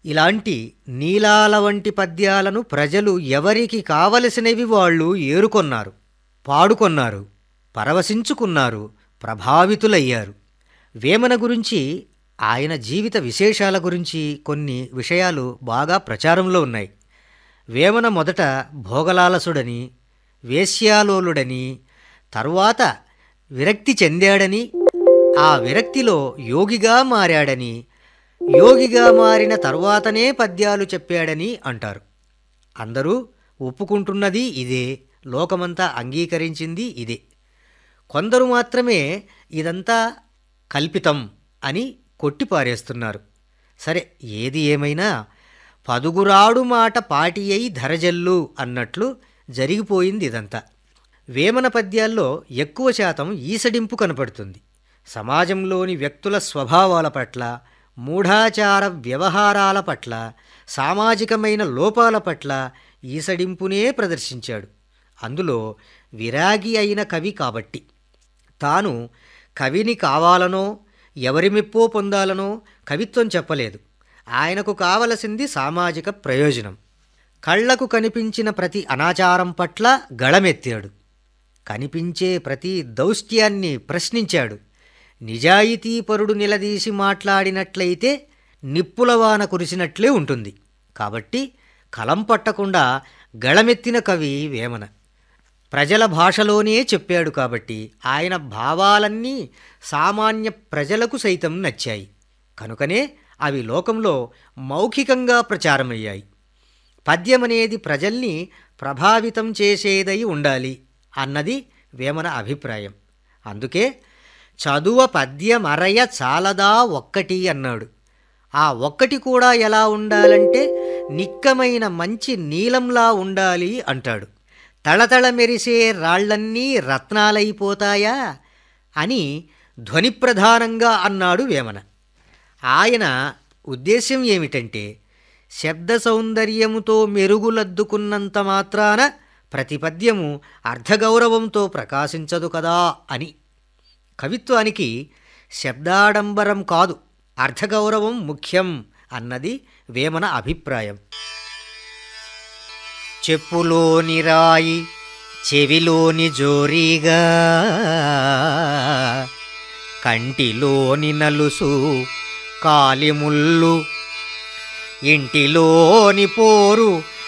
ఇలాంటి నీలాల వంటి పద్యాలను ప్రజలు ఎవరికి కావలసినవి వాళ్ళు ఏరుకొన్నారు పాడుకొన్నారు పరవశించుకున్నారు ప్రభావితులయ్యారు వేమన గురించి ఆయన జీవిత విశేషాల గురించి కొన్ని విషయాలు బాగా ప్రచారంలో ఉన్నాయి వేమన మొదట భోగలాలసుడని వేశ్యాలోలుడని తరువాత విరక్తి చెందాడని ఆ విరక్తిలో యోగిగా మారాడని యోగిగా మారిన తరువాతనే పద్యాలు చెప్పాడని అంటారు అందరూ ఒప్పుకుంటున్నది ఇదే లోకమంతా అంగీకరించింది ఇదే కొందరు మాత్రమే ఇదంతా కల్పితం అని కొట్టిపారేస్తున్నారు సరే ఏది ఏమైనా పదుగురాడు మాట పాటి అయి ధరజల్లు అన్నట్లు జరిగిపోయింది ఇదంతా వేమన పద్యాల్లో ఎక్కువ శాతం ఈసడింపు కనపడుతుంది సమాజంలోని వ్యక్తుల స్వభావాల పట్ల మూఢాచార వ్యవహారాల పట్ల సామాజికమైన లోపాల పట్ల ఈసడింపునే ప్రదర్శించాడు అందులో విరాగి అయిన కవి కాబట్టి తాను కవిని కావాలనో ఎవరి మెప్పో పొందాలనో కవిత్వం చెప్పలేదు ఆయనకు కావలసింది సామాజిక ప్రయోజనం కళ్లకు కనిపించిన ప్రతి అనాచారం పట్ల గళమెత్తాడు కనిపించే ప్రతి దౌష్ట్యాన్ని ప్రశ్నించాడు నిజాయితీపరుడు నిలదీసి మాట్లాడినట్లయితే నిప్పులవాన కురిసినట్లే ఉంటుంది కాబట్టి కలం పట్టకుండా గళమెత్తిన కవి వేమన ప్రజల భాషలోనే చెప్పాడు కాబట్టి ఆయన భావాలన్నీ సామాన్య ప్రజలకు సైతం నచ్చాయి కనుకనే అవి లోకంలో మౌఖికంగా ప్రచారమయ్యాయి పద్యమనేది ప్రజల్ని ప్రభావితం చేసేదై ఉండాలి అన్నది వేమన అభిప్రాయం అందుకే చదువ పద్యమరయ చాలదా ఒక్కటి అన్నాడు ఆ ఒక్కటి కూడా ఎలా ఉండాలంటే నిక్కమైన మంచి నీలంలా ఉండాలి అంటాడు తళతళ మెరిసే రాళ్లన్నీ రత్నాలైపోతాయా అని ధ్వనిప్రధానంగా అన్నాడు వేమన ఆయన ఉద్దేశ్యం ఏమిటంటే శబ్ద సౌందర్యముతో మెరుగులద్దుకున్నంత మాత్రాన ప్రతిపద్యము అర్ధగౌరవంతో ప్రకాశించదు కదా అని కవిత్వానికి శబ్దాడంబరం కాదు అర్ధగౌరవం ముఖ్యం అన్నది వేమన అభిప్రాయం చెప్పులోని రాయి చెవిలోని జోరీగా కంటిలోని నలుసు కాలిముళ్ళు ఇంటిలోని పోరు